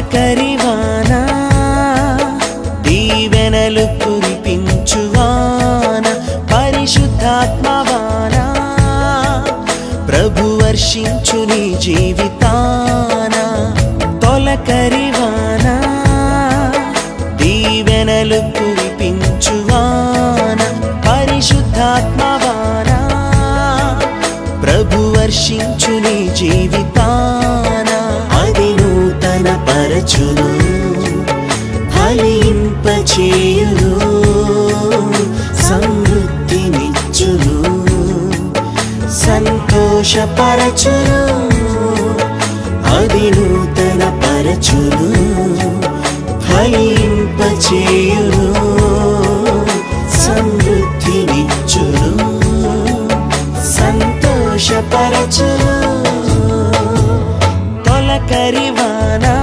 తొలకరివానా దీవెనలు కురిపించువాన పరిశుద్ధాత్మవానా ప్రభు వర్షించు నీ జీవితాన తొలకరివానా దీవెనలు కురిపించువాన పరిశుద్ధాత్మవానా ప్రభు వర్షించు నీ జీవితాన అది నూతన పరచును ఫలింపచేయును సమృద్ధినిచ్చును సంతోషపరచును అది నూతన పరచును ఫలింపచేయును సమృద్ధినిచ్చును సంతోషపరచును తొలకరివానా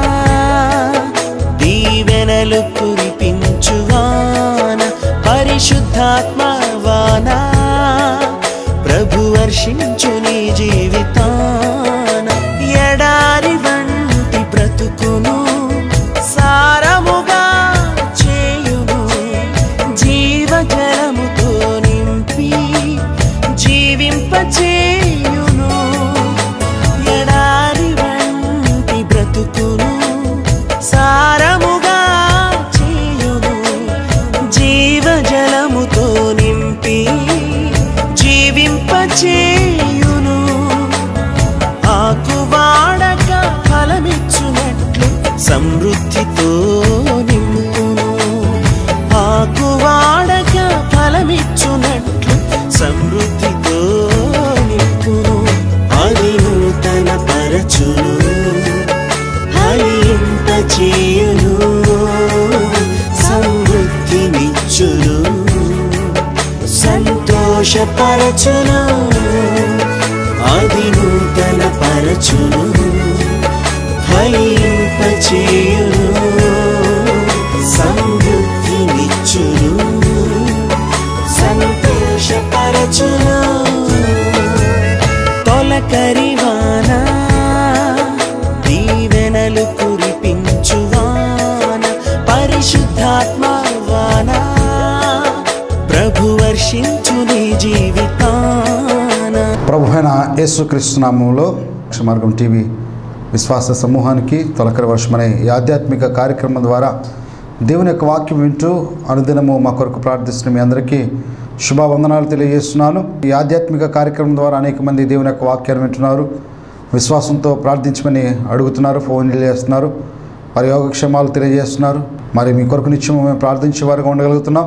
దీవెనలు కురిపించువాన పరిశుద్ధాత్మవానా ప్రభు వర్షించు నీ జీవితాన ఎడారి వంటి బ్రతుకును సారముగా చేయును జీవజలముతో నింపి జీవింపచేయును ఎడారి వంటి బ్రతుకును సారముగా చేయును జీవజలముతో నింపి జీవింపచేయును ఆకువాడక ఫలమిచ్చునట్లు సమృద్ధితో నింపును ఆకువాడక ఫలమిచ్చునట్లు సమృద్ధితో నింపును అది నూతన పరచును ఫలింపచేయును సమృద్ధినిచ్చును సంతోషపరచును అది నూతన పరచును ఫలింపచేయును సమృద్ధినిచ్చును సంతోషపరచును తొలకరివానా దీవెనలు కురిపించువాన పరిశుద్ధాత్మవానా ప్రభు వర్షించు నీ జీవితాన ప్రభు అయిన యేసుక్రీస్తు నామంలో మార్గం టీవీ విశ్వాస సమూహానికి తొలకరి వర్షం అనే ఈ ఆధ్యాత్మిక కార్యక్రమం ద్వారా దేవుని యొక్క వాక్యం వింటూ అనుదినము మా కొరకు ప్రార్థిస్తున్న మీ అందరికీ శుభవందనాలు తెలియజేస్తున్నాను ఈ ఆధ్యాత్మిక కార్యక్రమం ద్వారా అనేక మంది దేవుని యొక్క వాక్యాన్ని వింటున్నారు విశ్వాసంతో ప్రార్థించమని అడుగుతున్నారు ఫోన్లు చేస్తున్నారు వారి యోగక్షేమాలు తెలియజేస్తున్నారు మరి మీ కొరకు నిత్యము మేము ప్రార్థించే వారిగా ఉండగలుగుతున్నాం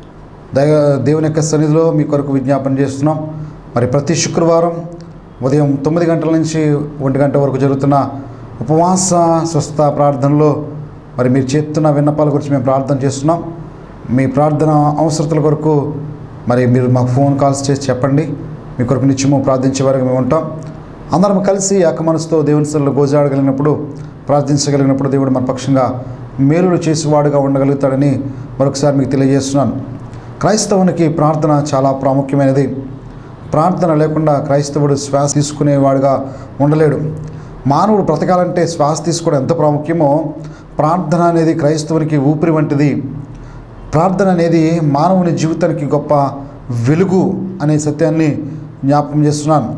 దయ దేవుని యొక్క సన్నిధిలో మీ కొరకు విజ్ఞాపన చేస్తున్నాం మరి ప్రతి శుక్రవారం ఉదయం తొమ్మిది గంటల నుంచి ఒంటి గంట వరకు జరుగుతున్న ఉపవాస స్వస్థ ప్రార్థనలో మరి మీరు చేస్తున్న విన్నపాల గురించి మేము ప్రార్థన చేస్తున్నాం మీ ప్రార్థన అవసరతల కొరకు మరి మీరు మాకు ఫోన్ కాల్స్ చేసి చెప్పండి మీ కొరకు నిత్యము ప్రార్థించే వరకు మేము ఉంటాం అందరం కలిసి ఏక మనసుతో దేవుని సన్నిధిలో గోజాడగలిగినప్పుడు ప్రార్థించగలిగినప్పుడు దేవుడు మన పక్షంగా మేలులు చేసేవాడుగా ఉండగలుగుతాడని మరొకసారి మీకు తెలియజేస్తున్నాను క్రైస్తవునికి ప్రార్థన చాలా ప్రాముఖ్యమైనది ప్రార్థన లేకుండా క్రైస్తవుడు శ్వాస తీసుకునేవాడుగా ఉండలేడు మానవుడు బ్రతకాలంటే శ్వాస తీసుకోవడం ఎంత ప్రాముఖ్యమో ప్రార్థన అనేది క్రైస్తవునికి ఊపిరి వంటిది ప్రార్థన అనేది మానవుని జీవితానికి గొప్ప వెలుగు అనే సత్యాన్ని జ్ఞాపకం చేస్తున్నాను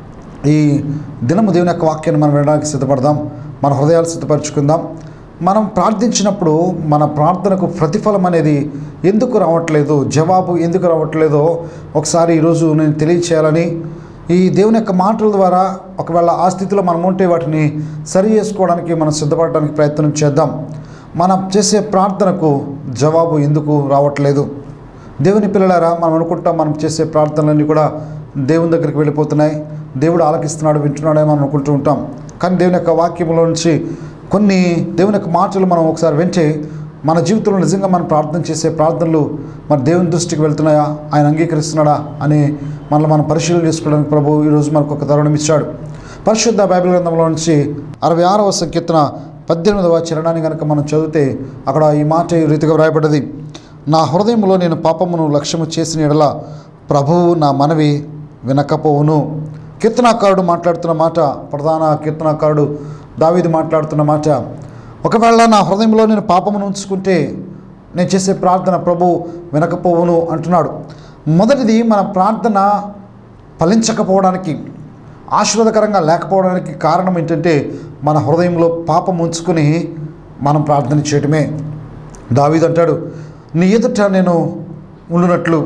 ఈ దినము దేవుని యొక్క వాక్యాన్ని మనం వినడానికి సిద్ధపడదాం మన హృదయాలు సిద్ధపరచుకుందాం మనం ప్రార్థించినప్పుడు మన ప్రార్థనకు ప్రతిఫలం అనేది ఎందుకు రావట్లేదు జవాబు ఎందుకు రావట్లేదో ఒకసారి ఈరోజు నేను తెలియచేయాలని ఈ దేవుని యొక్క మాటల ద్వారా ఒకవేళ ఆ స్థితిలో మనం ఉంటే వాటిని సరి చేసుకోవడానికి మనం సిద్ధపడడానికి ప్రయత్నం చేద్దాం మనం చేసే ప్రార్థనకు జవాబు ఎందుకు రావట్లేదు దేవుని పిల్లలారా మనం అనుకుంటాం మనం చేసే ప్రార్థనలన్నీ కూడా దేవుని దగ్గరికి వెళ్ళిపోతున్నాయి దేవుడు ఆలకిస్తున్నాడు వింటున్నాడని మనం అనుకుంటూ ఉంటాం కానీ దేవుని యొక్క వాక్యంలో నుంచి కొన్ని దేవుని యొక్క మాటలు మనం ఒకసారి వింటే మన జీవితంలో నిజంగా మనం ప్రార్థన చేసే ప్రార్థనలు మరి దేవుని దృష్టికి వెళ్తున్నాయా ఆయన అంగీకరిస్తున్నాడా అని మనల్ని మనం పరిశీలన చేసుకోవడానికి ప్రభు ఈరోజు మనకు ఒక తరుణం ఇచ్చాడు పరిశుద్ధ బైబిల్ గ్రంథంలో నుంచి అరవై ఆరవ సంకీర్తన పద్దెనిమిదవ చరణాన్ని కనుక మనం చదివితే అక్కడ ఈ మాట ఈ రీతిగా వ్రాయబడ్డది నా హృదయంలో నేను పాపమును లక్ష్యము చేసిన ఎడల ప్రభువు నా మనవి వినకపోవును కీర్తనాకారుడు మాట్లాడుతున్న మాట ప్రధాన కీర్తనాకారుడు దావీదు మాట్లాడుతున్న మాట ఒకవేళ నా హృదయంలో నేను పాపమును ఉంచుకుంటే నేను చేసే ప్రార్థన ప్రభు వినకపోవును అంటున్నాడు మొదటిది మన ప్రార్థన ఫలించకపోవడానికి ఆశీర్వాదకరంగా లేకపోవడానికి కారణం ఏంటంటే మన హృదయంలో పాపం ఉంచుకుని మనం ప్రార్థన చేయటమే దావీదు అంటాడు నీ ఎదుట నేను ఉండునట్లు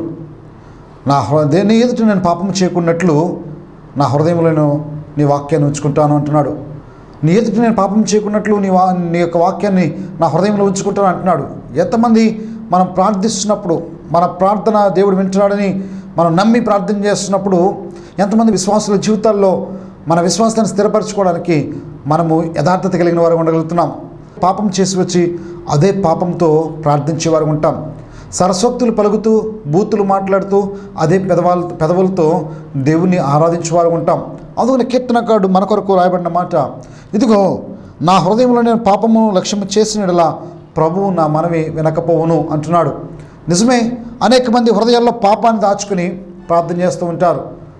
నా హృదయ నీ ఎదుట నేను పాపం చేయకున్నట్లు నా హృదయంలో నేను నీ వాక్యాన్ని ఉంచుకుంటాను అంటున్నాడు నీ ఎదుట నేను పాపం చేయకున్నట్లు నీ వా నీ యొక్క వాక్యాన్ని నా హృదయంలో ఉంచుకుంటాను అంటున్నాడు ఎంతమంది మనం ప్రార్థిస్తున్నప్పుడు మన ప్రార్థన దేవుడు వింటున్నాడని మనం నమ్మి ప్రార్థన చేస్తున్నప్పుడు ఎంతమంది విశ్వాసుల జీవితాల్లో మన విశ్వాసాన్ని స్థిరపరచుకోవడానికి మనము యథార్థత కలిగిన వారు ఉండగలుగుతున్నాం పాపం చేసి వచ్చి అదే పాపంతో ప్రార్థించేవారు ఉంటాం సరస్వక్తులు పలుకుతూ బూతులు మాట్లాడుతూ అదే పెదవాళ్ళ పెదవులతో దేవుణ్ణి ఆరాధించేవారు ఉంటాం అందుకని కీర్తనకాడు మన కొరకు రాయబడిన మాట ఇదిగో నా హృదయంలో నేను పాపము లక్ష్యము చేసినలా ప్రభువు నా మనవి వినకపోవును అంటున్నాడు నిజమే అనేక మంది హృదయాల్లో పాపాన్ని దాచుకుని ప్రార్థన చేస్తూ ఉంటారు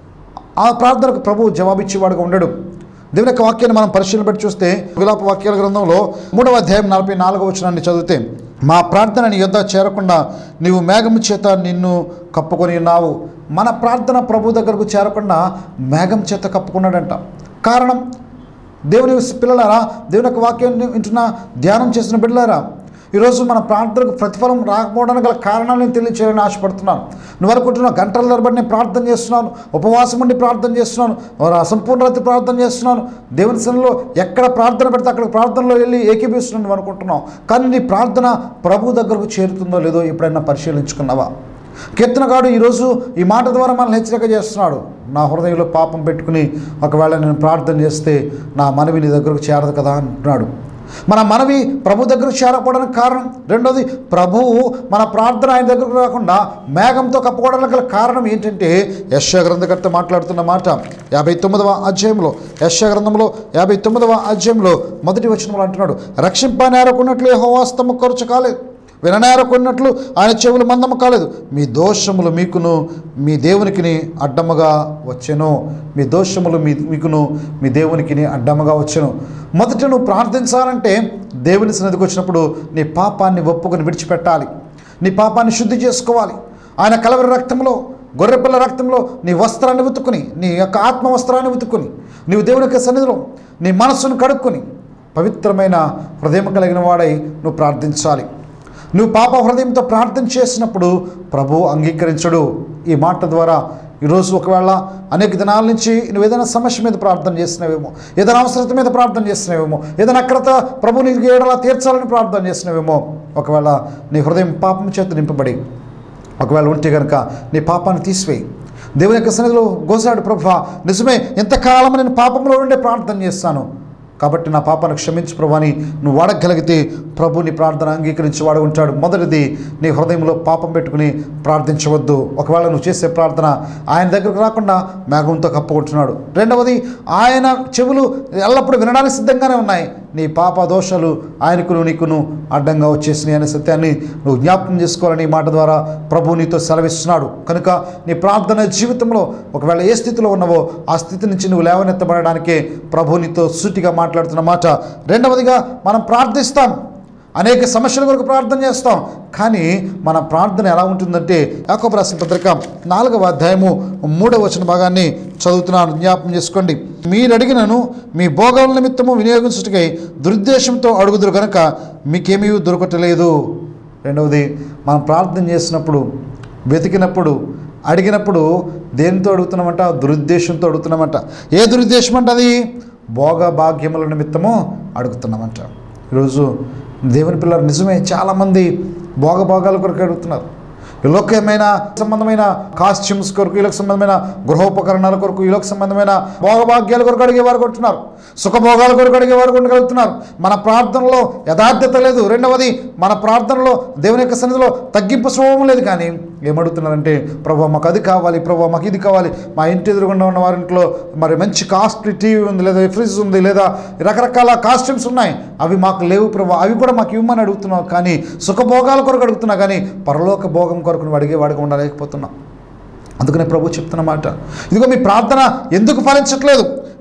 ఆ ప్రార్థనకు ప్రభువు జవాబిచ్చేవాడుగా ఉండడు దేవుని యొక్క వాక్యాన్ని మనం పరిశీలన పెట్టి చూస్తే విలాప వాక్యాల గ్రంథంలో మూడవ అధ్యాయం నలభై నాలుగవ వచనాన్ని చదివితే మా ప్రార్థన నీ యొద్ద చేరకుండా నీవు మేఘము చేత నిన్ను కప్పుకొని ఉన్నావు మన ప్రార్థన ప్రభు దగ్గరకు చేరకుండా మేఘం చేత కప్పుకున్నాడంట కారణం దేవుని పిల్లలారా దేవుని యొక్క వాక్యాన్ని వింటున్న ధ్యానం చేసిన బిడ్డలారా ఈరోజు మన ప్రార్థనకు ప్రతిఫలం రాకపోవడానికి గల కారణాలను తెలియచేయాలని ఆశపడుతున్నాను నువ్వు అనుకుంటున్నా గంటల తరబడి నేను ప్రార్థన చేస్తున్నాను ఉపవాసం ఉండి ప్రార్థన చేస్తున్నాను వారు అసంపూర్ణ రాత్రి ప్రార్థన చేస్తున్నాను దేవుని సన్నిలో ఎక్కడ ప్రార్థన పెడితే అక్కడ ప్రార్థనలో వెళ్ళి ఏకీపిస్తున్నాను నువ్వు అనుకుంటున్నావు కానీ నీ ప్రార్థన ప్రభు దగ్గరకు చేరుతుందో లేదో ఎప్పుడైనా పరిశీలించుకున్నావా కీర్తనగాడు ఈరోజు ఈ మాట ద్వారా మనల్ని హెచ్చరిక చేస్తున్నాడు నా హృదయంలో పాపం పెట్టుకుని ఒకవేళ నేను ప్రార్థన చేస్తే నా మనవి నీ దగ్గరకు చేరదు కదా అంటున్నాడు మన మనవి ప్రభు దగ్గరకు చేరకపోవడానికి కారణం రెండోది ప్రభువు మన ప్రార్థన ఆయన దగ్గరకు రాకుండా మేఘంతో కప్పుకోవడానికి గల కారణం ఏంటంటే యశ్య గ్రంథకర్త మాట్లాడుతున్న మాట యాభై తొమ్మిదవ అధ్యాయంలో యశ్య గ్రంథంలో యాభై తొమ్మిదవ అధ్యాయంలో మొదటి వచనంలో అంటున్నాడు రక్షింపనేరకున్నట్లు హోవాస్తము ఖర్చు కాలేదు విననేరకున్నట్లు ఆయన చెవులు మందము కాలేదు మీ దోషములు మీకును మీ దేవునికిని అడ్డముగా వచ్చెను మీ దోషములు మీ మీకును మీ దేవునికిని అడ్డముగా వచ్చెను మొదట నువ్వు ప్రార్థించాలంటే దేవుని సన్నిధికి వచ్చినప్పుడు నీ పాపాన్ని ఒప్పుకొని విడిచిపెట్టాలి నీ పాపాన్ని శుద్ధి చేసుకోవాలి ఆయన కలవరి రక్తంలో గొర్రెపిల్ల రక్తంలో నీ వస్త్రాన్ని ఉతుకుని నీ యొక్క ఆత్మ వస్త్రాన్ని ఉతుకుని నీవు దేవుని యొక్క సన్నిధిలో నీ మనస్సును కడుక్కొని పవిత్రమైన హృదయం కలిగిన వాడై నువ్వు ప్రార్థించాలి నువ్వు పాప హృదయంతో ప్రార్థన చేసినప్పుడు ప్రభు అంగీకరించడు ఈ మాట ద్వారా ఈరోజు ఒకవేళ అనేక దినాల నుంచి నువ్వు ఏదైనా సమస్య మీద ప్రార్థన చేసినవేమో ఏదైనా అవసరత మీద ప్రార్థన చేసినవేమో ఏదైనా అక్రత ప్రభు నీకు ఏడలా తీర్చాలని ప్రార్థన చేసినవేమో ఒకవేళ నీ హృదయం పాపం చేత నింపబడి ఒకవేళ ఉంటే కనుక నీ పాపాన్ని తీసివేయి దేవుని యొక్క సన్నిధిలో గోసాడు ప్రభు నిజమే ఎంతకాలం నేను పాపంలో ఉండే ప్రార్థన చేస్తాను కాబట్టి నా పాపాన్ని క్షమించు ప్రభు అని నువ్వు వాడగలిగితే ప్రభు నీ ప్రార్థన అంగీకరించి వాడు ఉంటాడు మొదటిది నీ హృదయంలో పాపం పెట్టుకుని ప్రార్థించవద్దు ఒకవేళ నువ్వు చేసే ప్రార్థన ఆయన దగ్గరకు రాకుండా మేఘంతో కప్పుకుంటున్నాడు రెండవది ఆయన చెవులు ఎల్లప్పుడూ వినడానికి సిద్ధంగానే ఉన్నాయి నీ పాప దోషాలు ఆయనకును నీకును అడ్డంగా వచ్చేసినాయి అనే సత్యాన్ని నువ్వు జ్ఞాపకం చేసుకోవాలని ఈ మాట ద్వారా ప్రభు నీతో సెలవిస్తున్నాడు కనుక నీ ప్రార్థన జీవితంలో ఒకవేళ ఏ స్థితిలో ఉన్నావో ఆ స్థితి నుంచి నువ్వు లేవనెత్తబడడానికే ప్రభు నీతో సూటిగా మాట్లాడుతున్న మాట రెండవదిగా మనం ప్రార్థిస్తాం అనేక సమస్యల కొరకు ప్రార్థన చేస్తాం కానీ మన ప్రార్థన ఎలా ఉంటుందంటే యాకోబు రాసిన పత్రిక నాలుగవ అధ్యాయము మూడవ వచన భాగాన్ని చదువుతున్నాను జ్ఞాపకం చేసుకోండి మీరు అడిగినను మీ భోగాల నిమిత్తము వినియోగించుటకై దురుద్దేశంతో అడుగుదురు కనుక మీకేమీ దొరకటలేదు రెండవది మనం ప్రార్థన చేసినప్పుడు వెతికినప్పుడు అడిగినప్పుడు దేనితో అడుగుతున్నామంట దురుద్దేశంతో అడుగుతున్నామంట ఏ దురుద్దేశం అంటే అది భోగ భాగ్యముల నిమిత్తము అడుగుతున్నామంట ఈరోజు దేవుని పిల్లలు నిజమే చాలామంది భోగభోగాల కొరకు అడుగుతున్నారు ఈ లోకమైన సంబంధమైన కాస్ట్యూమ్స్ కొరకు వీళ్ళకి సంబంధమైన గృహోపకరణాల కొరకు వీళ్ళకి సంబంధమైన భోగభాగ్యాల కొరకు అడిగేవారు కొంటున్నారు సుఖభోగాల కొరకు అడిగేవారు కొనగలుగుతున్నారు మన ప్రార్థనలో యథార్థత లేదు రెండవది మన ప్రార్థనలో దేవుని యొక్క సన్నిధిలో తగ్గింపు స్వభావం లేదు కానీ ఏమడుగుతున్నారంటే ప్రభు మాకు అది కావాలి ప్రభు మాకు ఇది కావాలి మా ఇంటి ఎదురుగుండా ఉన్న వారింట్లో మరి మంచి కాస్ట్లీ టీవీ ఉంది లేదా ఫ్రిడ్జ్ ఉంది లేదా రకరకాల కాస్ట్యూమ్స్ ఉన్నాయి అవి మాకు లేవు ప్రభు అవి కూడా మాకు ఇవ్వమని అడుగుతున్నావు కానీ సుఖభోగాల కొరకు అడుగుతున్నా కానీ పరలోక భోగం కొరకు నువ్వు అడిగే వాడిగా ఉండలేకపోతున్నావు అందుకనే ప్రభు చెప్తున్న మాట ఇదిగో మీ ప్రార్థన ఎందుకు ఫలించట్లేదు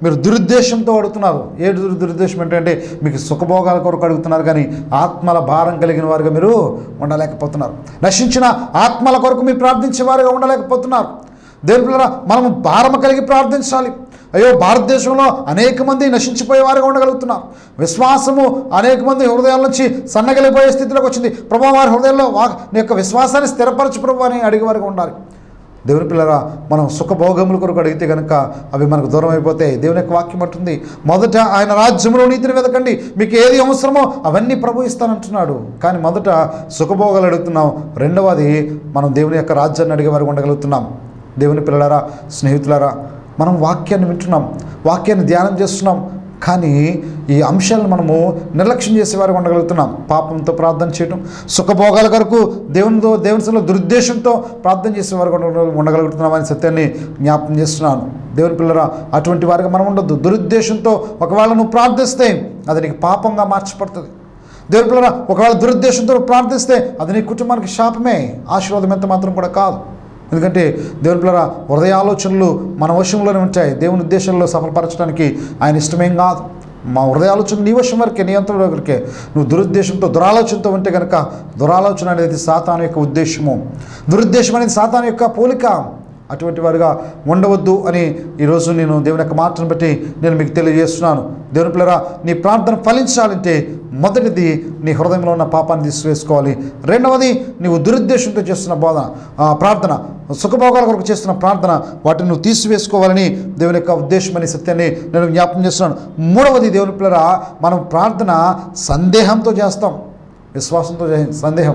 మీరు దురుద్దేశంతో అడుగుతున్నారు ఏ దురు దురుద్దేశం ఏంటంటే మీకు సుఖభోగాల కొరకు అడుగుతున్నారు కానీ ఆత్మల భారం కలిగిన వారుగా మీరు ఉండలేకపోతున్నారు నశించిన ఆత్మల కొరకు మీరు ప్రార్థించే వారుగా ఉండలేకపోతున్నారు దేవుని పిల్లరా మనము భారం కలిగి ప్రార్థించాలి అయ్యో భారతదేశంలో అనేక మంది నశించిపోయే వారుగా ఉండగలుగుతున్నారు విశ్వాసము అనేక మంది హృదయాల నుంచి సన్నగలిపోయే స్థితిలోకి వచ్చింది ప్రభు వారి హృదయంలో వా నీ యొక్క విశ్వాసాన్ని స్థిరపరచు ప్రభు అని అడిగేవారుగా ఉండాలి దేవుని పిల్లరా మనం సుఖభోగముల కొరకు అడిగితే కనుక అవి మనకు దూరం అయిపోతాయి దేవుని యొక్క వాక్యం అంటుంది మొదట ఆయన రాజ్యంలో నీతిని వెతకండి మీకు ఏది అవసరమో అవన్నీ ప్రభు ఇస్తానంటున్నాడు కానీ మొదట సుఖభోగాలు అడుగుతున్నాం రెండవది మనం దేవుని యొక్క రాజ్యాన్ని అడిగే వారు ఉండగలుగుతున్నాం దేవుని పిల్లలారా స్నేహితులారా మనం వాక్యాన్ని వింటున్నాం వాక్యాన్ని ధ్యానం చేస్తున్నాం కానీ ఈ అంశాలను మనము నిర్లక్ష్యం చేసేవారు ఉండగలుగుతున్నాం పాపంతో ప్రార్థన చేయటం సుఖభోగాల కొరకు దేవునితో దేవునిలో దురుద్దేశంతో ప్రార్థన చేసేవారు ఉండగలుగుతున్నాం అనే సత్యాన్ని జ్ఞాపకం చేస్తున్నాను దేవుని పిల్లరా అటువంటి వారిగా మనం ఉండొద్దు దురుద్దేశంతో ఒకవేళ నువ్వు ప్రార్థిస్తే అది నీకు పాపంగా మార్చబడుతుంది దేవుని పిల్లరా ఒకవేళ దురుద్దేశంతో నువ్వు ప్రార్థిస్తే అది నీ కుటుంబానికి శాపమే ఆశీర్వాదం ఎంత మాత్రం కూడా కాదు ఎందుకంటే దేవుని పిల్లల హృదయ ఆలోచనలు మన వశంలోనే ఉంటాయి దేవుని ఉద్దేశంలో సఫలపరచడానికి ఆయన ఇష్టమేం కాదు మా హృదయ ఆలోచన నీ వశం వరకే నియంత్రణ వరకే నువ్వు దురుద్దేశంతో దురాలోచనతో ఉంటే కనుక దురాలోచన అనేది సాతాను యొక్క ఉద్దేశము దురుద్దేశం అనేది సాతాను యొక్క పోలిక అటువంటి వారుగా ఉండవద్దు అని ఈరోజు నేను దేవుని యొక్క మాటను బట్టి నేను మీకు తెలియజేస్తున్నాను దేవుని పిల్లరా నీ ప్రార్థన ఫలించాలంటే మొదటిది నీ హృదయంలో ఉన్న పాపాన్ని తీసివేసుకోవాలి రెండవది నీవు దురుద్దేశంతో చేస్తున్న బోధన ఆ, ప్రార్థన సుఖభోగాల కొరకు చేస్తున్న ప్రార్థన వాటిని నువ్వు తీసివేసుకోవాలని దేవుని యొక్క ఉద్దేశం అనే సత్యాన్ని నేను జ్ఞాపకం చేస్తున్నాను మూడవది దేవుని పిల్లరా మనం ప్రార్థన సందేహంతో చేస్తాం విశ్వాసంతో చే- సందేహం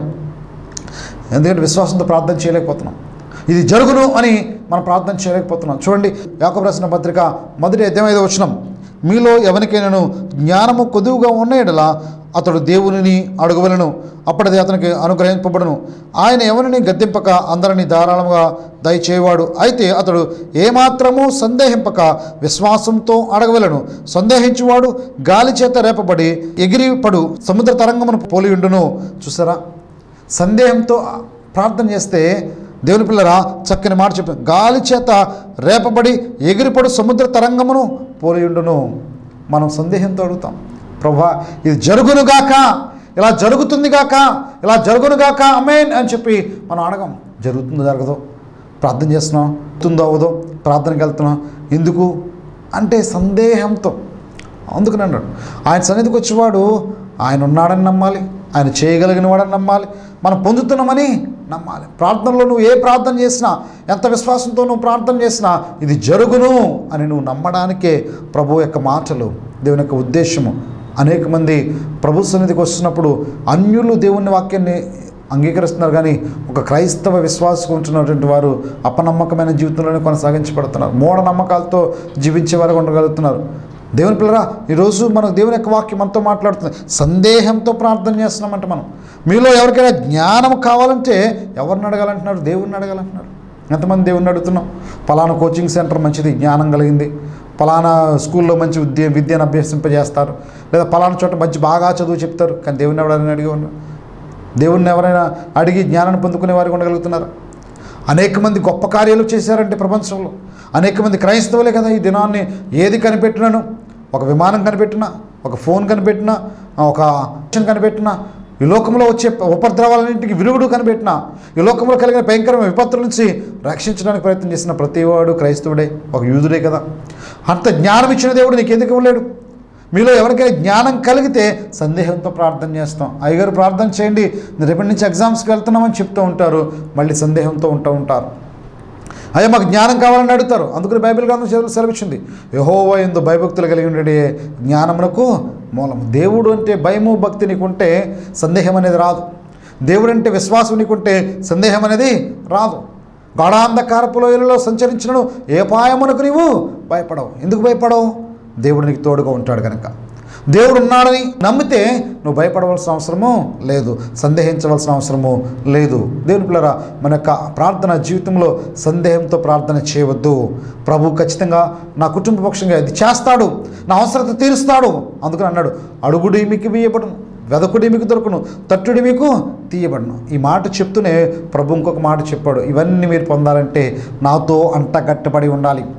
ఎందుకంటే విశ్వాసంతో ప్రార్థన చేయలేకపోతున్నాం ఇది జరుగును అని మనం ప్రార్థన చేయలేకపోతున్నాం చూడండి యాకబు రాసిన పత్రిక మొదటి అధ్యాయం ఐదో వచనం మీలో ఎవరికైనాను జ్ఞానము కొదువుగా ఉన్న ఎడల అతడు దేవునిని అడుగవలను అప్పటిది అతనికి అనుగ్రహింపబడును ఆయన ఎవరిని గద్దెంపక అందరిని ధారాళంగా దయచేవాడు అయితే అతడు ఏమాత్రము సందేహింపక విశ్వాసంతో అడగవలను సందేహించువాడు గాలి చేత రేపబడి ఎగిరిపడు సముద్ర తరంగమును పోలియుండును చూసారా సందేహంతో ప్రార్థన చేస్తే దేవుని పిల్లరా చక్కని మాట చెప్పి గాలి చేత రేపబడి ఎగిరిపడు సముద్ర తరంగమును పోలియుండును మనం సందేహంతో అడుగుతాం ప్రభా ఇది జరుగునుగాక ఇలా జరుగుతుంది గాక ఇలా జరుగునుగాక అమేన్ అని చెప్పి మనం అడగం జరుగుతుందో జరగదో ప్రార్థన చేస్తున్నాం అవుతుందో అవదో ప్రార్థనకి వెళ్తున్నాం ఎందుకు అంటే సందేహంతో అందుకని అన్నాడు ఆయన సన్నిధికి వచ్చేవాడు ఆయన ఉన్నాడని నమ్మాలి ఆయన చేయగలిగిన వాడని నమ్మాలి మనం పొందుతున్నామని నమ్మాలి ప్రార్థనలో నువ్వు ఏ ప్రార్థన చేసినా ఎంత విశ్వాసంతో నువ్వు ప్రార్థన చేసినా ఇది జరుగును అని నువ్వు నమ్మడానికే ప్రభు యొక్క మాటలు దేవుని యొక్క ఉద్దేశము అనేక మంది ప్రభు సన్నిధికి వస్తున్నప్పుడు అన్యులు దేవుని వాక్యాన్ని అంగీకరిస్తున్నారు కానీ ఒక క్రైస్తవ విశ్వాసం ఉంటున్నటువంటి వారు అపనమ్మకమైన జీవితంలోనే కొనసాగించబడుతున్నారు మూఢనమ్మకాలతో జీవించే వారు ఉండగలుగుతున్నారు దేవుని పిల్లరా ఈరోజు మనం దేవుని యొక్క వాక్యం మనతో మాట్లాడుతుంది సందేహంతో ప్రార్థన చేస్తున్నామంట మనం మీలో ఎవరికైనా జ్ఞానం కావాలంటే ఎవరిని అడగాలంటున్నారు దేవుణ్ణి అడగాలంటున్నారు ఎంతమంది దేవుణ్ణి అడుగుతున్నాం పలానా కోచింగ్ సెంటర్ మంచిది జ్ఞానం కలిగింది పలానా స్కూల్లో మంచి విద్య విద్యను అభ్యసింపజేస్తారు లేదా పలానా చోట మంచి బాగా చదువు చెప్తారు కానీ దేవుణ్ణి ఎవరైనా అడిగి ఉన్నారు దేవుణ్ణి ఎవరైనా అడిగి జ్ఞానాన్ని పొందుకునే వారికి ఉండగలుగుతున్నారు అనేక మంది గొప్ప కార్యాలు చేశారంటే ప్రపంచంలో అనేక మంది క్రైస్తవులే కదా ఈ దినాన్ని ఏది కనిపెట్టినాను ఒక విమానం కనిపెట్టినా ఒక ఫోన్ కనిపెట్టినా ఒక ఆప్షన్ కనిపెట్టినా ఈ లోకంలో వచ్చే ఉపద్రవాలన్నింటికి విరుగుడు కనిపెట్టినా ఈ లోకంలో కలిగిన భయంకరమైన విపత్తుల నుంచి రక్షించడానికి ప్రయత్నం చేసిన ప్రతివాడు క్రైస్తవుడే ఒక యూదుడే కదా అంత జ్ఞానం ఇచ్చిన దేవుడు నీకు ఎందుకు ఇవ్వలేడు మీలో ఎవరికైనా జ్ఞానం కలిగితే సందేహంతో ప్రార్థన చేస్తాం అయ్యగారు ప్రార్థన చేయండి రేపటి నుంచి ఎగ్జామ్స్కి వెళ్తున్నామని చెప్తూ ఉంటారు మళ్ళీ సందేహంతో ఉంటూ ఉంటారు అయ్యా మాకు జ్ఞానం కావాలని అడుగుతారు అందుకని బైబిల్ గ్రంథం చదువు సెలవిచ్చింది యహోవా ఎందు భయభక్తులు కలిగి ఉండే జ్ఞానమునకు మూలం దేవుడు అంటే భయము భక్తి నీకుంటే సందేహం అనేది రాదు దేవుడు అంటే విశ్వాసం నీకుంటే సందేహం అనేది రాదు గాఢాంధకారపు లోయలలో సంచరించినను ఏ పాయమునకు నీవు భయపడవు ఎందుకు భయపడవు దేవుడు నీకు తోడుగా ఉంటాడు కనుక దేవుడు ఉన్నాడని నమ్మితే నువ్వు భయపడవలసిన అవసరము లేదు సందేహించవలసిన అవసరము లేదు దేవుని పిల్లరా మన యొక్క ప్రార్థన జీవితంలో సందేహంతో ప్రార్థన చేయవద్దు ప్రభు ఖచ్చితంగా నా కుటుంబ పక్షంగా ఇది చేస్తాడు నా అవసరత తీరుస్తాడు అందుకని అన్నాడు అడుగుడి మీకు వీయబడును వెదకుడి మీకు దొరుకును తట్టుడి మీకు తీయబడును ఈ మాట చెప్తూనే ప్రభు ఇంకొక మాట చెప్పాడు ఇవన్నీ మీరు పొందాలంటే నాతో అంట కట్టబడి ఉండాలి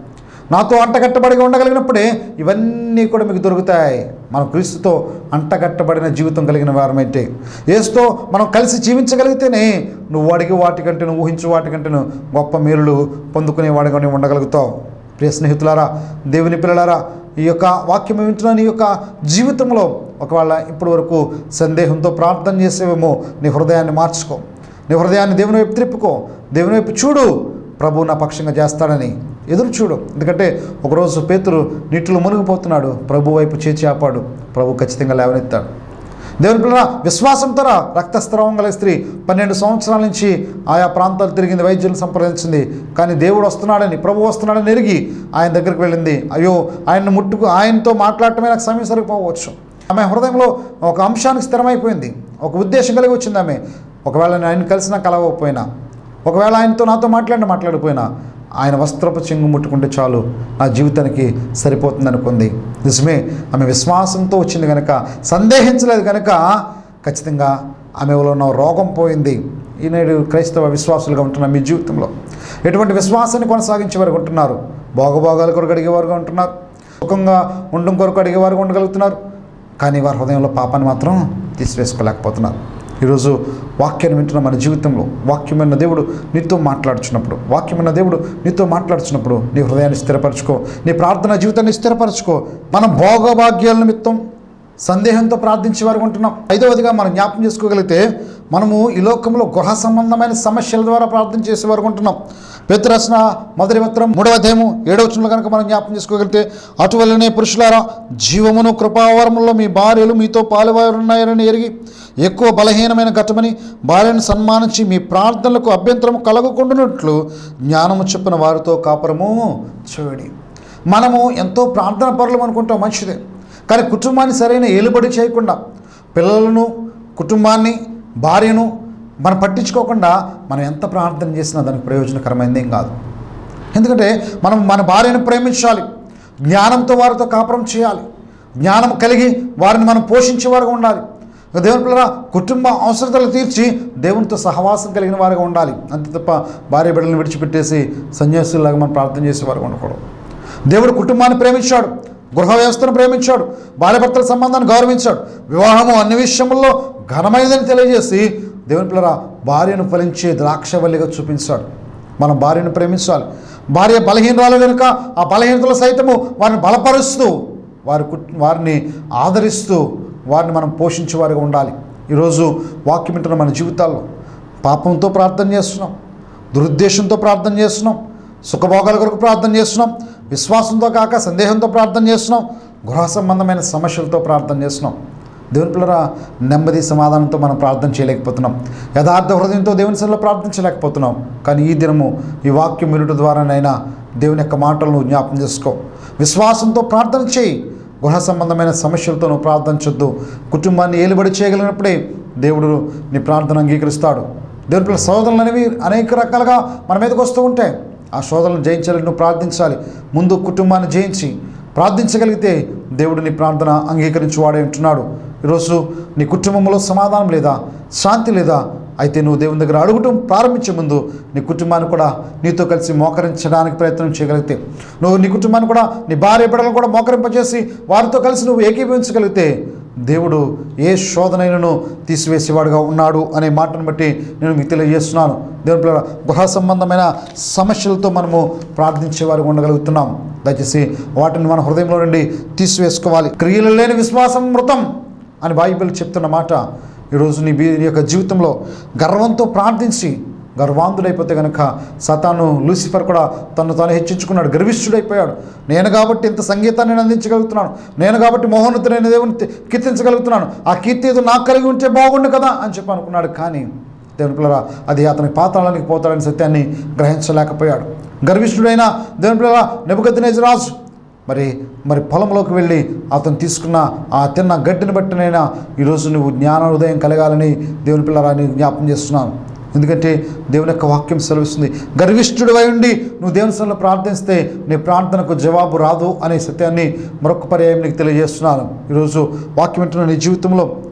నాతో అంటగట్టబడి ఉండగలిగినప్పుడే ఇవన్నీ కూడా మీకు దొరుకుతాయి మనం క్రీస్తుతో అంటగట్టబడిన జీవితం కలిగిన వారమైతే ఏసుతో మనం కలిసి జీవించగలిగితేనే నువ్వు అడిగి వాటికంటే నువ్వు ఊహించు వాటికంటే నువ్వు గొప్ప మేలులు పొందుకునే వాడిగా ఉండగలుగుతావు ప్రియ స్నేహితులారా దేవుని పిల్లలారా ఈ యొక్క వాక్యం వింటున్న నీ యొక్క జీవితంలో ఒకవేళ ఇప్పటి వరకు సందేహంతో ప్రార్థన చేసేవేమో నీ హృదయాన్ని మార్చుకో నీ హృదయాన్ని దేవుని వైపు త్రిప్పుకో దేవుని వైపు చూడు ప్రభు నా పక్షంగా చేస్తాడని ఎదురు చూడు ఎందుకంటే ఒకరోజు పేతురు నీటిలో మునిగిపోతున్నాడు ప్రభు వైపు చేచి ఆపాడు ప్రభు ఖచ్చితంగా లేవనెత్తాడు దేవుని పిల్లల విశ్వాసంతో రా రక్తస్రావం గల స్త్రీ పన్నెండు సంవత్సరాల నుంచి ఆయా ప్రాంతాలు తిరిగింది వైద్యులను సంప్రదించింది కానీ దేవుడు వస్తున్నాడని ప్రభు వస్తున్నాడని ఎరిగి ఆయన దగ్గరికి వెళ్ళింది అయ్యో ఆయన్ని ముట్టుకు ఆయనతో మాట్లాడటమే నాకు సమయం సరిపోవచ్చు ఆమె హృదయంలో ఒక అంశానికి స్థిరమైపోయింది ఒక ఉద్దేశం కలిగి వచ్చింది ఆమె ఒకవేళ నేను ఆయన కలిసినా కలవకపోయినా ఒకవేళ ఆయనతో నాతో మాట్లాడిన మాట్లాడిపోయినా ఆయన వస్త్రపు చెంగు ముట్టుకుంటే చాలు నా జీవితానికి సరిపోతుంది అనుకుంది నిజమే ఆమె విశ్వాసంతో వచ్చింది కనుక సందేహించలేదు కనుక ఖచ్చితంగా ఆమెలో ఉన్న రోగం పోయింది ఈనాడు క్రైస్తవ విశ్వాసులుగా ఉంటున్న మీ జీవితంలో ఎటువంటి విశ్వాసాన్ని కొనసాగించే వారు ఉంటున్నారు భోగభోగాల కొరకు అడిగేవారుగా ఉంటున్నారు సుఖంగా ఉండడం కొరకు అడిగేవారుగా ఉండగలుగుతున్నారు కానీ వారి హృదయంలో పాపాన్ని మాత్రం తీసివేసుకోలేకపోతున్నారు ఈరోజు వాక్యాన్ని వింటున్న మన జీవితంలో వాక్యమైన దేవుడు నీతో మాట్లాడుచున్నప్పుడు వాక్యమైన దేవుడు నీతో మాట్లాడుచున్నప్పుడు నీ హృదయాన్ని స్థిరపరచుకో నీ ప్రార్థన జీవితాన్ని స్థిరపరచుకో మనం భోగభాగ్యాల నిమిత్తం సందేహంతో ప్రార్థించే వారు ఉంటున్నాం ఐదవదిగా మనం జ్ఞాపకం చేసుకోగలిగితే మనము ఈ లోకంలో గృహ సంబంధమైన సమస్యల ద్వారా ప్రార్థన చేసేవారు ఉంటున్నాం పేతురచన మొదటి పత్రం మూడవ అధ్యాయము ఏడవ వచనంలో కనుక మనం జ్ఞాపకం చేసుకోగలిగితే అటువలనే పురుషులారా జీవమును కృపావరములో మీ భార్యలు మీతో పాలువారున్నారని ఎరిగి ఎక్కువ బలహీనమైన ఘటమని భార్యను సన్మానించి మీ ప్రార్థనలకు అభ్యంతరము కలగకుండానట్లు జ్ఞానము చెప్పిన వారితో కాపురము చూడి మనము ఎంతో ప్రార్థన పరులం అనుకుంటాం మంచిదే కానీ కుటుంబాన్ని సరైన ఏలుబడి చేయకుండా పిల్లలను కుటుంబాన్ని భార్యను మనం పట్టించుకోకుండా మనం ఎంత ప్రార్థన చేసినా దానికి ప్రయోజనకరమైనది ఏం కాదు ఎందుకంటే మనం మన భార్యను ప్రేమించాలి జ్ఞానంతో వారితో కాపురం చేయాలి జ్ఞానం కలిగి వారిని మనం పోషించేవారుగా ఉండాలి దేవుని పిల్లల కుటుంబ అవసరతలు తీర్చి దేవునితో సహవాసం కలిగిన వారుగా ఉండాలి అంతే తప్ప భార్య బిడ్డలను విడిచిపెట్టేసి సన్యాసులాగా మనం ప్రార్థన చేసేవారుగా ఉండకూడదు దేవుడు కుటుంబాన్ని ప్రేమించాడు గృహ వ్యవస్థను ప్రేమించాడు భార్యాభర్తల సంబంధాన్ని గౌరవించాడు వివాహము అన్ని విషయంలో ఘనమైనదని తెలియజేసి దేవుని పిల్లరా భార్యను ఫలించే ద్రాక్షవల్లిగా చూపించాడు మనం భార్యను ప్రేమించాలి భార్య బలహీనరాలు కనుక ఆ బలహీనతలు సైతము వారిని బలపరుస్తూ వారి కుట్- వారిని ఆదరిస్తూ వారిని మనం పోషించేవారుగా ఉండాలి ఈరోజు వాక్యం వింటున్న మన జీవితాల్లో పాపంతో ప్రార్థన చేస్తున్నాం దురుద్దేశంతో ప్రార్థన చేస్తున్నాం సుఖభోగాల కొరకు ప్రార్థన చేస్తున్నాం విశ్వాసంతో కాక సందేహంతో ప్రార్థన చేస్తున్నాం గృహ సంబంధమైన సమస్యలతో ప్రార్థన చేస్తున్నాం దేవుని పిల్లరా నెమ్మది సమాధానంతో మనం ప్రార్థన చేయలేకపోతున్నాం యథార్థ హృదయంతో దేవుని సన్నిధిలో ప్రార్థించలేకపోతున్నాం కానీ ఈ దినము ఈ వాక్యం వినుట ద్వారానైనా దేవుని యొక్క మాటలను జ్ఞాపం చేసుకో విశ్వాసంతో ప్రార్థన చేయి గృహ సంబంధమైన సమస్యలతో నువ్వు ప్రార్థించొద్దు కుటుంబాన్ని ఏలుబడి చేయగలిగినప్పుడే దేవుడు నీ ప్రార్థన అంగీకరిస్తాడు దేవుని పిల్లల శోధనలు అనేవి అనేక రకాలుగా మన మీదకి వస్తూ ఉంటాయి ఆ శోధనలు జయించాలని నువ్వు ప్రార్థించాలి ముందు కుటుంబాన్ని జయించి ప్రార్థించగలిగితే దేవుడు నీ ప్రార్థన అంగీకరించి వాడే ఉంటున్నాడు ఈరోజు నీ కుటుంబంలో సమాధానం లేదా శాంతి లేదా అయితే నువ్వు దేవుని దగ్గర అడుగుటం ప్రారంభించే ముందు నీ కుటుంబాన్ని కూడా నీతో కలిసి మోకరించడానికి ప్రయత్నం చేయగలిగితే నువ్వు నీ కుటుంబాన్ని కూడా నీ భార్య బిడ్డలను కూడా మోకరింపజేసి వారితో కలిసి నువ్వు ఏకీభవించగలిగితే దేవుడు ఏ శోధనైనను తీసివేసేవాడుగా ఉన్నాడు అనే మాటను బట్టి నేను మీకు తెలియజేస్తున్నాను దేవుని పిల్లల గృహ సంబంధమైన సమస్యలతో మనము ప్రార్థించేవారు ఉండగలుగుతున్నాం దయచేసి వాటిని మన హృదయంలో నుండి తీసివేసుకోవాలి క్రియలు లేని విశ్వాసం మృతం అని బైబిల్ చెప్తున్న మాట ఈరోజు నీ బీ- నీ యొక్క జీవితంలో గర్వంతో ప్రార్థించి గర్వాంధుడైపోతే కనుక సతాను లూసిఫర్ కూడా తను తాను హెచ్చించుకున్నాడు గర్విష్ఠుడైపోయాడు నేను కాబట్టి ఇంత సంగీతాన్ని నేను అందించగలుగుతున్నాను నేను కాబట్టి మోహోన్నతుడైన దేవుని తి- కీర్తించగలుగుతున్నాను ఆ కీర్తి ఏదో నాకు కలిగి ఉంటే బాగుండు కదా అని చెప్పి అనుకున్నాడు కానీ దేవుని పిల్లరా అది అతని పాతాళానికి పోతాడని సత్యాన్ని గ్రహించలేకపోయాడు గర్విష్ఠుడైన దేవుని పిల్లరా నెబుకద్నేజు రాజు మరి మరి పొలంలోకి వెళ్ళి అతను తీసుకున్న ఆ తిన్న గడ్డిని బట్టినైనా ఈరోజు నువ్వు జ్ఞాన హృదయం కలగాలని దేవుని పిల్లరా నేను జ్ఞాపం చేస్తున్నాను ఎందుకంటే దేవుని యొక్క వాక్యం సెలవిస్తుంది గర్విష్ఠుడివై ఉండి నువ్వు దేవుని సన్నిధిలో ప్రార్థిస్తే నీ ప్రార్థనకు జవాబు రాదు అనే సత్యాన్ని మరొక పర్యాయం నీకు తెలియజేస్తున్నాను ఈరోజు వాక్యం వింటున్న నీ జీవితంలో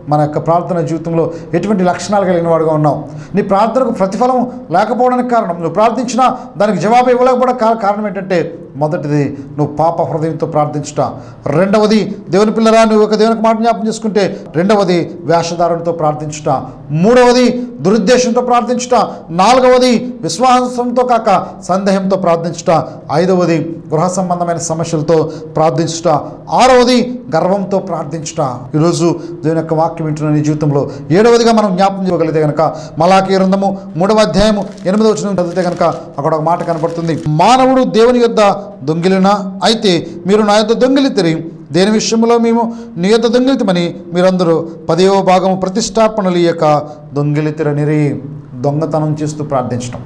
మన యొక్క ప్రార్థన జీవితంలో ఎటువంటి లక్షణాలు కలిగిన వాడుగా ఉన్నావు నీ ప్రార్థనకు ప్రతిఫలం లేకపోవడానికి కారణం నువ్వు ప్రార్థించినా దానికి జవాబు ఇవ్వలేకపోవడం కా- కారణం ఏంటంటే మొదటిది నువ్వు పాప హృదయంతో ప్రార్థించుట రెండవది దేవుని పిల్లరా నువ్వు ఒక దేవునికి మాట జ్ఞాపం చేసుకుంటే రెండవది వేషధారణతో ప్రార్థించుట మూడవది దురుద్దేశంతో ప్రార్థించుట నాలుగవది విశ్వాసంతో కాక సందేహంతో ప్రార్థించుట ఐదవది గృహ సంబంధమైన సమస్యలతో ప్రార్థించుట ఆరవది గర్వంతో ప్రార్థించుట ఈరోజు దేవుని యొక్క వాక్యం వింటున్న నీ జీవితంలో ఏడవదిగా మనం జ్ఞాపం చేయగలిగితే కనుక మలాకి గ్రంథము మూడవ అధ్యాయము ఎనిమిదవ వచనం చదివితే కనుక అక్కడ ఒక మాట కనపడుతుంది మానవుడు దేవుని యొద్ద దొంగిలినా అయితే మీరు నా యొద్ద దొంగిలితిరి దేని విషయంలో మేము నీ యొద్ద దొంగిలితమని మీరందరూ పదేవ భాగము ప్రతిష్టాపనలు ఇయ్యక దొంగిలితిరనిరి దొంగతనం చేస్తూ ప్రార్థించడం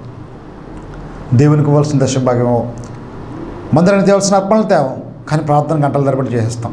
దేవునికి ఇవ్వాల్సిన దశ భాగమో మందిరానికి తేవాల్సిన అర్పణలు తేవం కానీ ప్రార్థన గంటల తరబడి చేసేస్తాం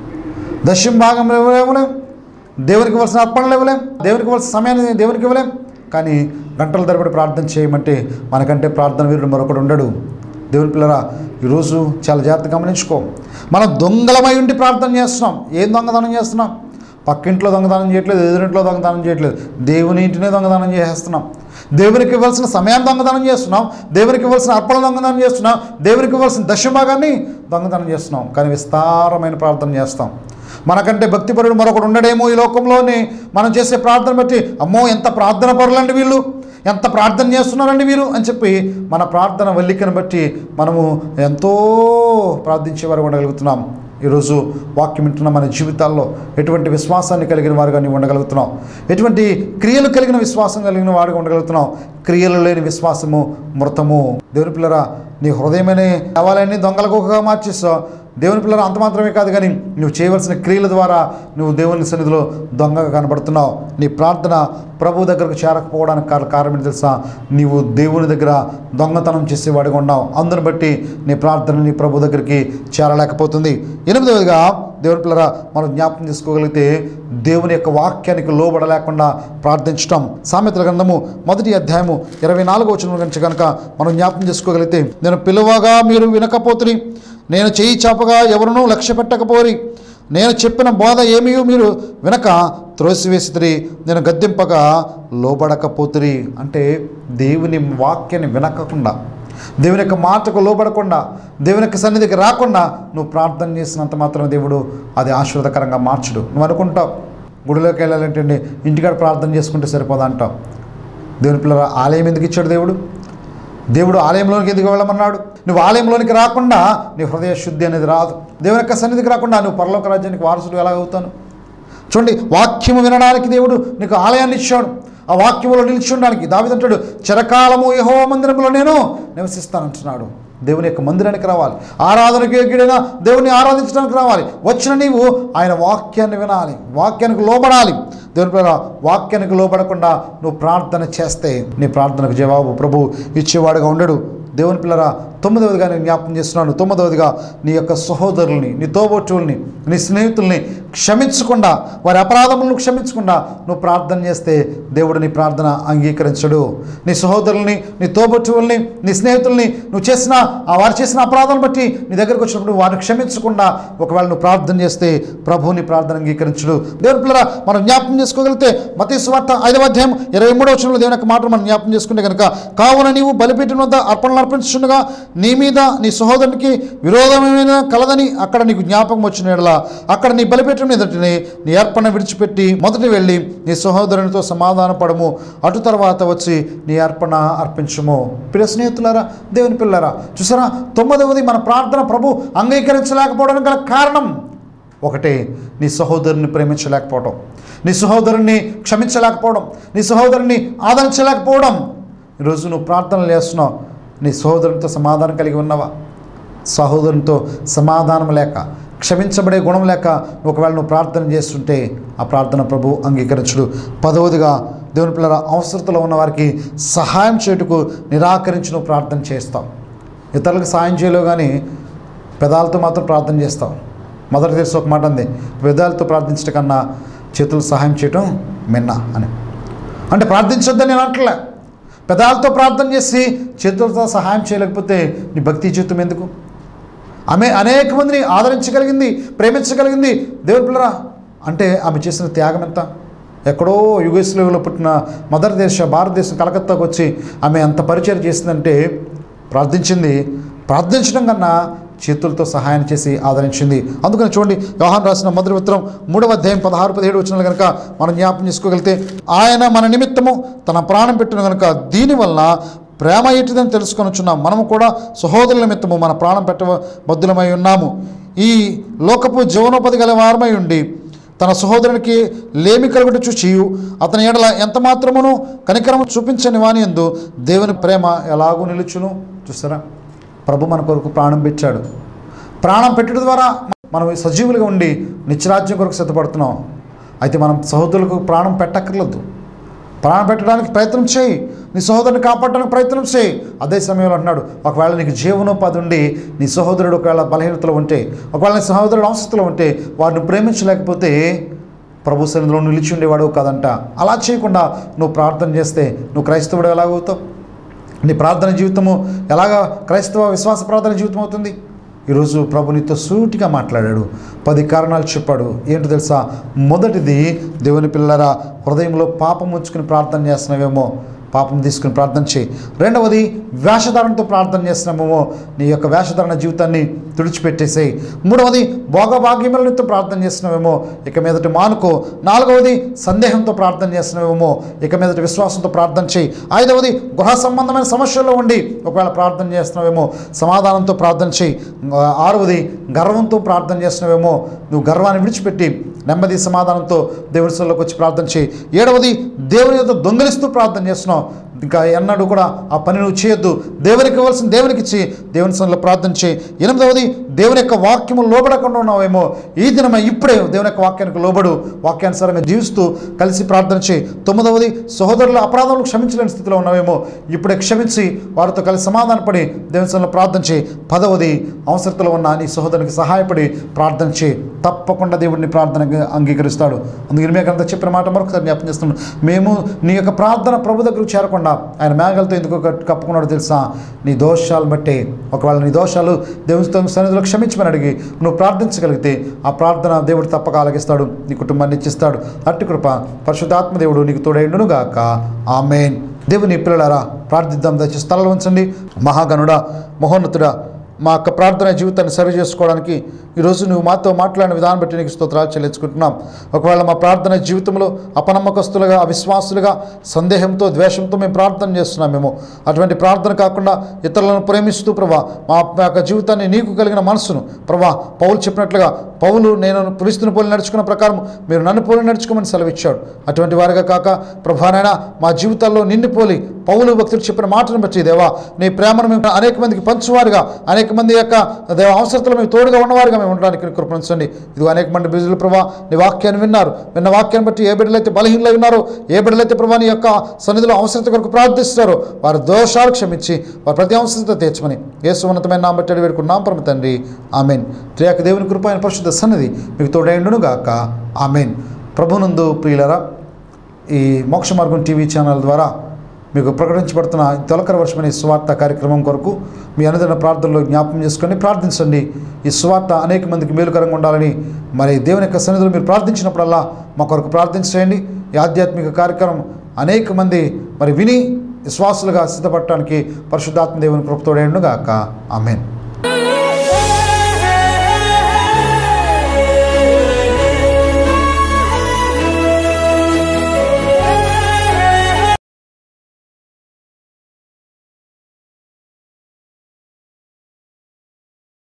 దశం భాగం ఇవ్వలేం దేవునికి ఇవ్వాల్సిన అర్పణలు ఇవ్వలేం దేవునికి ఇవ్వాల్సిన సమయాన్ని దేవునికి ఇవ్వలేం కానీ గంటల తరబడి ప్రార్థన చేయమంటే మనకంటే ప్రార్థన వీరుడు మరొకడు ఉండడు దేవుని పిల్లరా ఈరోజు చాలా జాగ్రత్త గమనించుకో మనం దొంగలమై ఉండి ప్రార్థన చేస్తున్నాం ఏం దొంగతనం చేస్తున్నాం పక్కింట్లో దొంగతనం చేయట్లేదు ఎదురింట్లో దొంగతనం చేయట్లేదు దేవుని ఇంటినే దొంగతనం చేసేస్తున్నాం దేవునికి ఇవ్వాల్సిన సమయాన్ని దొంగతనం చేస్తున్నాం దేవునికి ఇవ్వాల్సిన అర్పణ దొంగతనం చేస్తున్నాం దేవునికి ఇవ్వాల్సిన దశభాగాన్ని దొంగతనం చేస్తున్నాం కానీ విస్తారమైన ప్రార్థన చేస్తాం మనకంటే భక్తిపరుడు మరొకడు ఉండడేమో ఈ లోకంలోని మనం చేసే ప్రార్థన బట్టి అమ్మో ఎంత ప్రార్థన పరులండి వీళ్ళు ఎంత ప్రార్థన చేస్తున్నారండి వీరు అని చెప్పి మన ప్రార్థన వల్లికను బట్టి మనము ఎంతో ప్రార్థించేవారు ఉండగలుగుతున్నాం ఈరోజు వాక్యం వింటున్న మన జీవితాల్లో ఎటువంటి విశ్వాసాన్ని కలిగిన వారుగా నీవు ఉండగలుగుతున్నావు ఎటువంటి క్రియలు కలిగిన విశ్వాసం కలిగిన వాడుగా ఉండగలుగుతున్నావు క్రియలు లేని విశ్వాసము మృతము దేవుని పిల్లరా నీ హృదయమనే కావాలని దొంగలకు మార్చేస్తావు దేవుని పిల్లలు అంత మాత్రమే కాదు కానీ నువ్వు చేయవలసిన క్రియల ద్వారా నువ్వు దేవుని సన్నిధిలో దొంగగా కనబడుతున్నావు నీ ప్రార్థన ప్రభు దగ్గరకు చేరకపోవడానికి కారణం కారణం ఏంటి తెలుసా నీవు దేవుని దగ్గర దొంగతనం చేసేవాడిగా ఉన్నావు అందుని బట్టి నీ ప్రార్థన నీ ప్రభు దగ్గరికి చేరలేకపోతుంది ఎనిమిదవదిగా దేవుని పిల్లరా మనం జ్ఞాపకం చేసుకోగలిగితే దేవుని యొక్క వాక్యానికి లోబడలేకుండా ప్రార్థించటం సామెతల గ్రంథము మొదటి అధ్యాయము ఇరవై నాలుగో వచ్చిన గురించి కనుక మనం జ్ఞాపకం చేసుకోగలిగితే నేను పిలువగా మీరు వినకపోతుని నేను చేయి చాపగా ఎవరునూ లక్ష్య పెట్టకపోరి నేను చెప్పిన బోధ ఏమీ మీరు వినక త్రోసివేసితిరి నేను గద్దెంపగా లోబడకపోతురి అంటే దేవుని వాక్యాన్ని వినకుండా దేవుని యొక్క మాటకు లోబడకుండా దేవుని యొక్క సన్నిధికి రాకుండా నువ్వు ప్రార్థన చేసినంత మాత్రం దేవుడు అది ఆశీర్వదకరంగా మార్చడు నువ్వు అనుకుంటావు గుడిలోకి వెళ్ళాలంటే అండి ఇంటికాడ ప్రార్థన చేసుకుంటే సరిపోదా అంటావు దేవుని పిల్లల ఆలయం ఎందుకు ఇచ్చాడు దేవుడు దేవుడు ఆలయంలోనికి ఎందుకు వెళ్ళమన్నాడు నువ్వు ఆలయంలోనికి రాకుండా నీ హృదయ శుద్ధి అనేది రాదు దేవుని యొక్క సన్నిధికి రాకుండా నువ్వు పరలోక రాజ్యానికి వారసుడు ఎలాగవుతాను చూడండి వాక్యము వినడానికి దేవుడు నీకు ఆలయాన్ని ఇచ్చాడు ఆ వాక్యములో నిలిచి ఉండడానికి దావిదంటాడు చిరకాలము యహో మందిరంలో నేను నివసిస్తానంటున్నాడు దేవుని యొక్క మందిరానికి రావాలి ఆరాధనకి యోగ్యుడైన దేవుని ఆరాధించడానికి రావాలి వచ్చిన నీవు ఆయన వాక్యాన్ని వినాలి వాక్యానికి లోబడాలి దేవుని పిల్లల వాక్యానికి లోబడకుండా నువ్వు ప్రార్థన చేస్తే నీ ప్రార్థనకు జవాబు ప్రభు ఇచ్చేవాడుగా ఉండడు దేవుని పిల్లరా తొమ్మిదవదిగా నేను జ్ఞాపకం చేస్తున్నాను తొమ్మిదవదిగా నీ యొక్క సహోదరుల్ని నీ తోబొట్టుల్ని నీ స్నేహితుల్ని క్షమించకుండా వారి అపరాధములను క్షమించకుండా నువ్వు ప్రార్థన చేస్తే దేవుడు నీ ప్రార్థన అంగీకరించడు నీ సహోదరుల్ని నీ తోబొట్టువుల్ని నీ స్నేహితుల్ని నువ్వు చేసిన ఆ వారు చేసిన అపరాధం బట్టి నీ దగ్గరకు వచ్చినప్పుడు వారిని క్షమించకుండా ఒకవేళ నువ్వు ప్రార్థన చేస్తే ప్రభు నీ ప్రార్థన అంగీకరించడు దేవుని పిల్లరా మనం జ్ఞాపకం చేసుకోగలిగితే మతీ సువార్త ఐదవ అధ్యాయం ఇరవై మూడవ వచనంలో దేవుని యొక్క మాటలు మనం జ్ఞాపకం చేసుకుంటే కనుక కావున నీవు బలిపీఠం వద్ద అర్పణలు అర్పించుండగా నీ మీద నీ సహోదరునికి విరోధమైన కలదని అక్కడ నీకు జ్ఞాపకం వచ్చిన యెడల అక్కడ నీ బలిపీఠం ఎదుటిని నీ అర్పణ విడిచిపెట్టి మొదటి వెళ్ళి నీ సహోదరునితో సమాధాన పడము అటు తర్వాత వచ్చి నీ అర్పణ అర్పించము ప్రియ స్నేహితులారా దేవుని పిల్లరా చూసారా తొమ్మిదవది మన ప్రార్థన ప్రభు అంగీకరించలేకపోవడానికి గల కారణం ఒకటే నీ సహోదరుని ప్రేమించలేకపోవడం నీ సహోదరుని క్షమించలేకపోవడం నీ సహోదరుని ఆదరించలేకపోవడం ఈరోజు నువ్వు ప్రార్థనలు చేస్తున్నావు నీ సహోదరునితో సమాధానం కలిగి ఉన్నావా సహోదరునితో సమాధానం లేక క్షమించబడే గుణం లేక ఒకవేళ నువ్వు ప్రార్థన చేస్తుంటే ఆ ప్రార్థన ప్రభు అంగీకరించుడు పదవదిగా దేవుని పిల్లల అవసరతలో ఉన్న వారికి సహాయం చేయుటకు నిరాకరించి నువ్వు ప్రార్థన చేస్తావు ఇతరులకు సాయం చేయలేవు కానీ పెదాలతో మాత్రం ప్రార్థన చేస్తావు మొదట తెలిసి ఒక మాట అంది పెదాలతో ప్రార్థించడం కన్నా చేతులు సహాయం చేయటం మిన్న అని అంటే ప్రార్థించొద్దని నేను అంటలే పెదాలతో ప్రార్థన చేసి చేతులతో సహాయం చేయలేకపోతే నీ భక్తి జీవితం ఎందుకు ఆమె అనేక మందిని ఆదరించగలిగింది ప్రేమించగలిగింది దేవుని పిల్లరా అంటే ఆమె చేసిన త్యాగం ఎంత ఎక్కడో యుగస్లోలో పుట్టిన మదర్ దేశ భారతదేశం కలకత్తాకు వచ్చి ఆమె అంత పరిచయం చేసిందంటే ప్రార్థించింది ప్రార్థించడం కన్నా చేతులతో సహాయం చేసి ఆదరించింది అందుకని చూడండి వ్యవహారం రాసిన మొదటి ఉత్తరం మూడవ అధ్యాయం పదహారు పదిహేడు వచ్చిన కనుక మనం జ్ఞాపం చేసుకోగలిగితే ఆయన మన నిమిత్తము తన ప్రాణం పెట్టిన కనుక దీనివల్ల ప్రేమ ఎట్టిదని తెలుసుకొనుచున్నాం మనము కూడా సహోదరుల నిమిత్తము మన ప్రాణం పెట్ట బద్దులమై ఉన్నాము ఈ లోకపు జీవనోపాధి గల వారమై ఉండి తన సహోదరునికి లేమి కలుగుట చూచియు అతని ఎడల ఎంత మాత్రమును కనికరము చూపించని వాని ఎందు దేవుని ప్రేమ ఎలాగూ నిలుచును చూస్తారా ప్రభు మన కొరకు ప్రాణం పెట్టాడు ప్రాణం పెట్టడం ద్వారా మనం సజీవులుగా ఉండి నిత్యరాజ్యం కొరకు సిద్ధపడుతున్నాం అయితే మనం సహోదరులకు ప్రాణం పెట్టక్కర్లేదు ప్రాణం పెట్టడానికి ప్రయత్నం చేయి నీ సహోదరుని కాపాడడానికి ప్రయత్నం చేయి అదే సమయంలో అంటున్నాడు ఒకవేళ నీకు జీవనోపాధి ఉండి నీ సహోదరుడు ఒకవేళ బలహీనతలో ఉంటే ఒకవేళ నీ సహోదరుడు అవసరతలో ఉంటే వారిని ప్రేమించలేకపోతే ప్రభు సన్నిధిలో నిలిచి ఉండేవాడు కాదంట అలా చేయకుండా నువ్వు ప్రార్థన చేస్తే నువ్వు క్రైస్తవుడు ఎలాగవుతావు నీ ప్రార్థన జీవితము ఎలాగా క్రైస్తవ విశ్వాస ప్రార్థన జీవితం అవుతుంది ఈరోజు ప్రభు నీతో సూటిగా మాట్లాడాడు పది కారణాలు చెప్పాడు ఏంటో తెలుసా మొదటిది దేవుని పిల్లరా హృదయంలో పాపం ఉంచుకుని ప్రార్థన చేస్తున్నావేమో పాపం తీసుకుని ప్రార్థన చేయి రెండవది వేషధారణతో ప్రార్థన చేస్తున్నామేమో నీ యొక్క వేషధారణ జీవితాన్ని తుడిచిపెట్టేసేయి మూడవది భోగభాగ్యములతో ప్రార్థన చేస్తున్నామేమో ఇక మీదటి మానుకో నాలుగవది సందేహంతో ప్రార్థన చేస్తున్నామేమో ఇక మీదటి విశ్వాసంతో ప్రార్థన చేయి ఐదవది గృహ సంబంధమైన సమస్యల్లో ఉండి ఒకవేళ ప్రార్థన చేస్తున్నావేమో సమాధానంతో ప్రార్థన చేయి ఆ, ఆరవది గర్వంతో ప్రార్థన చేస్తున్నావేమో నువ్వు గర్వాన్ని విడిచిపెట్టి నెమ్మది సమాధానంతో దేవుని సన్నిధిలోకి వచ్చి ప్రార్థన చేయి ఏడవది దేవుని యొక్క దొంగలిస్తూ ప్రార్థన చేస్తున్నావు ఇంకా ఎన్నడూ కూడా ఆ పని నువ్వు చేయొద్దు దేవునికి ఇవ్వాల్సిన దేవునికి ఇచ్చి దేవుని సన్నిధిలో ప్రార్థన చేయి ఎనిమిదవది దేవుని యొక్క వాక్యము లోబడకుండా ఉన్నావేమో ఈ దినమే ఇప్పుడే దేవుని యొక్క వాక్యానికి లోబడు వాక్యానుసారంగా జీవిస్తూ కలిసి ప్రార్థన చేయి తొమ్మిదవది సహోదరుల అపరాధములు క్షమించలేని స్థితిలో ఉన్నావేమో ఇప్పుడే క్షమించి వారితో కలిసి సమాధానపడి దేవుని సన్నిధిలో ప్రార్థన చేయి పదవది అవసరతలో ఉన్న నీ సహోదరునికి సహాయపడి ప్రార్థన చేయి తప్పకుండా దేవుడిని ప్రార్థనకి అంగీకరిస్తాడు అందుకని మీకు అంతా చెప్పిన మాట మరొకసారి జ్ఞాపం చేస్తున్నాను మేము నీ యొక్క ప్రార్థన ప్రభు దగ్గరకు చేరకుండా ఆయన మేఘాలతో ఎందుకు కట్- కప్పుకున్నాడో తెలుసా నీ దోషాలు బట్టే ఒకవేళ నీ దోషాలు దేవుని తో- సన్నిధిలో క్షమించమని అడిగి నువ్వు ప్రార్థించగలిగితే ఆ ప్రార్థన దేవుడు తప్పక ఆలగిస్తాడు నీ కుటుంబాన్ని ఇచ్చిస్తాడు అట్టి కృప పరిశుద్ధాత్మ దేవుడు నీకు తోడైండును గాక ఆమెన్ దేవుని పిల్లలారా ప్రార్థిద్దాం దయచేసి స్థలంలో ఉంచండి మహాగణుడా మహోన్నతుడా మా యొక్క ప్రార్థన జీవితాన్ని సరి చేసుకోవడానికి ఈరోజు నువ్వు మాతో మాట్లాడిన విధానం బట్టి నీకు స్తోత్రాలు చెల్లించుకుంటున్నాం ఒకవేళ మా ప్రార్థన జీవితంలో అపనమ్మకస్తులుగా అవిశ్వాసులుగా సందేహంతో ద్వేషంతో మేము ప్రార్థన చేస్తున్నాం మేము అటువంటి ప్రార్థన కాకుండా ఇతరులను ప్రేమిస్తూ ప్రభా మా యొక్క జీవితాన్ని నీకు కలిగిన మనసును ప్రభా పౌలు చెప్పినట్లుగా పౌలు నేను క్రీస్తుని పోలి నడుచుకున్న ప్రకారం మీరు నన్ను పోలి నడుచుకోమని సెలవిచ్చాడు అటువంటి వారిగా కాక ప్రభానైనా మా జీవితాల్లో నిన్ను పోలి పౌలు భక్తులు చెప్పిన మాటను బట్టి దేవా నీ ప్రేమను మేము అనేక మందికి పంచువారుగా అనేక మంది యొక్క దేవ అవసరతలు మేము తోడుగా ఉన్నవారుగా మేము ఉండడానికి కృపణించండి ఇది అనేక మంది బిజులు ప్రభా నీ వాక్యాన్ని విన్నారు విన్న వాక్యాన్ని బట్టి ఏ బిడ్డలైతే బలహీనలు ఉన్నారో ఏ బిడ్డలైతే ప్రభా నీ యొక్క సన్నిధిలో అవసరత కొరకు ప్రార్థిస్తారో వారి దోషాలు క్షమించి వారి ప్రతి అవసరత తీర్చమని ఏ సున్నతమైన నామ బట్టి వేడుకున్నాం పరమ తండ్రి ఆమెన్ త్రియాక దేవుని కృప ఆయన పరిశుద్ధ సన్నిధి మీకు తోడైండును గాక ఆమెన్ ప్రభునందు ప్రియులరా ఈ మోక్ష మార్గం టీవీ ఛానల్ ద్వారా మీకు ప్రకటించబడుతున్న ఈ తొలకర వర్షమనే సువార్త కార్యక్రమం కొరకు మీ అనుదిన ప్రార్థనలో జ్ఞాపకం చేసుకొని ప్రార్థించండి ఈ సువార్త అనేక మందికి మేలుకరంగా ఉండాలని మరి దేవుని యొక్క సన్నిధిలో మీరు ప్రార్థించినప్పుడల్లా మా కొరకు ప్రార్థించేయండి ఈ ఆధ్యాత్మిక కార్యక్రమం అనేక మంది మరి విని విశ్వాసులుగా సిద్ధపడటానికి పరిశుద్ధాత్మ దేవుని కృపతోడేండుగాక ఆమెన్